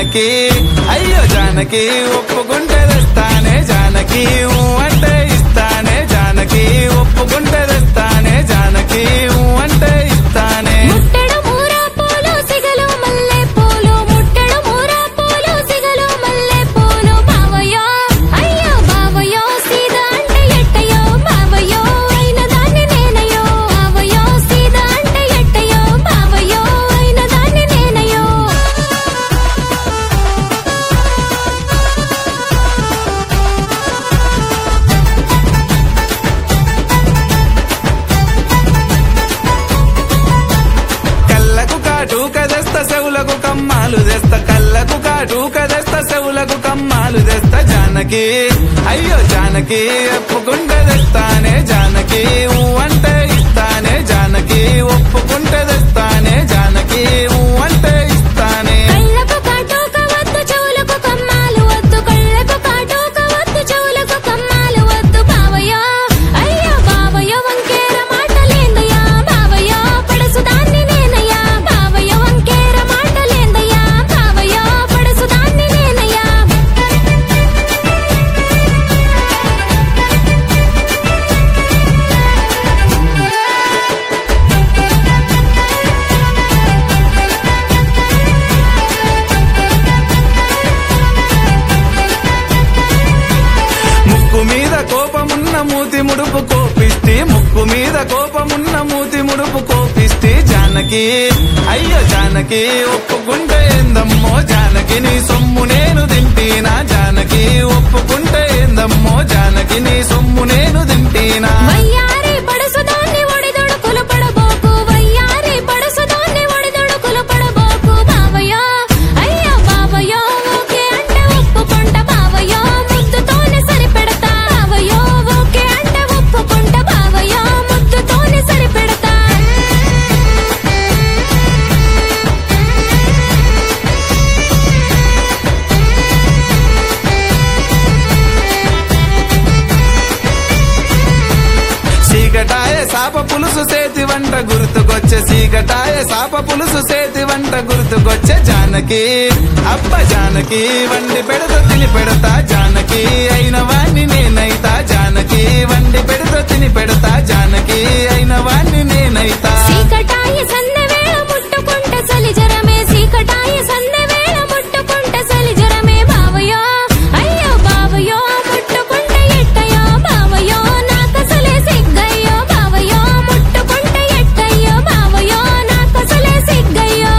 జానకి అయ్యో జానకి ఒప్పుకుంటే తెస్తానే జానకి ఊ అంటే ఇస్తానే జానకి ఒప్పుకుంటే తెస్తానే జానకి ఊ అంటే ఇస్తానే ముట్టెడు మూరా పూలు సిగలు మల్లె పూలు ముట్టెడు మూరా పూలు సిగలు మల్లె పూలు బావయ్యో అయ్యో బావయ్యో సీదా అంటే ఎట్టయ్యో బావయ్యో అయిన దాన్ని నేనయ్యో బావయ్యో సీదా అంటే ఎట్టయ్యో బావయ్యో అయిన దాన్ని నేనయ్యో కళ్ళకు కాటు కదెస్త చెవులకు కమ్మాలు తెస్త కళ్ళకు కాటు కదెస్త చెవులకు కమ్మాలు తెస్త జానకి అయ్యో జానకి ఒప్పుకుంటే తెస్తానే జానకి ఊ అంటే ఇస్తానే జానకి ఒప్పుకుంటే తెస్తానే జానకి ఊ అంటే ఇస్తానే కళ్ళకు కాటుక వద్దు చెవులకు కమ్మాలు వద్దు కళ్ళకు కాటుక వద్దు చెవులకు కమ్మాలు వద్దు బావయ్యో అయ్యో బావయ్యో వంకేర మాటలేందయ్యా బావయ్యో పడసు దాన్ని నేనయ్యా బావయ్యో వంకేర మాటలేందయ్యా బావయ్యో పడసు దాన్ని నేనయ్యా ముక్కు మీద కోపమున్న మూతి ముడుపు కోపిస్తే ముక్కు మీద కోపమున్న మూతి ముడుపు కోపిస్తే జానకి అయ్యో జానకి ఒప్పుకుంటే ఏందమ్మో జానకి నీ సొమ్ము నేను తింటీనా జానకి ఒప్పుకుంటే ఏందమ్మో జానకి నీ సొమ్ము నేను తింటీనా వయ్యారి పడసు దాన్ని ఒడిదొడుకులు పడబోకు వయ్యారి పడసు దాన్ని ఒడిదొడుకులు పడబోకు బావయ్యో అయ్యో బావయ్యో ఓకే అంటే ఒప్పుకుంట బావయ్యో ముద్దుతోనే సరిపెడతా బావయ్యో ఓకే అంటే ఒప్పుకుంట బావయ్యో ముద్దుతోనే సరిపెడతా సీకటాయ సాప పులుసు సేతి వంట గుర్తుకొచ్చే సీకటాయ సాప పులుసు సేతి వంట గుర్తుకొచ్చే జానకి అబ్బ జానకి వండి పెడత తిని పెడతా జానకి అయిన వాణ్ణి నేనైతా జానకి వండి పెడత తిని పెడతా జానకి అయిన వాణ్ణి నేనైతా సీకటాయ సందెవేళ ముట్టుకుంట సలిజరమే సీకటాయ సందెవేళ ముట్టుకుంట సలిజరమే బావయ్యో అయ్యో బావయ్యో ముట్టుకుంట ఎట్టయ్యో బావయ్యో నాకసలే సిగ్గయ్యో బావయ్యో ముట్టుకుంట ఎట్టయ్యో బావయ్యో నాకసలే సిగ్గయ్యో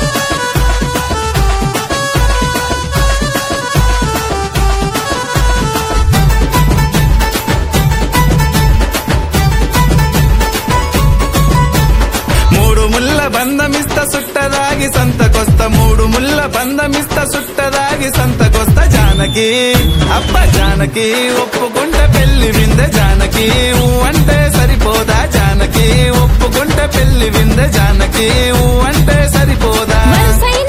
మూడు ముళ్ళ బంధమిస్త సుట్టదాగి సంతకొస్త మూడు ముళ్ళ బంధమిస్త సుట్టదాగి సంతకొస్త జానకి అబ్బ జానకి ఒప్పుకుంటే పెళ్లి విందె జానకి ఊ అంటే సరిపోదా జానకి ఒప్పుకుంటే పెళ్లి విందె జానకి ఊ అంటే సరిపోదా వరసైన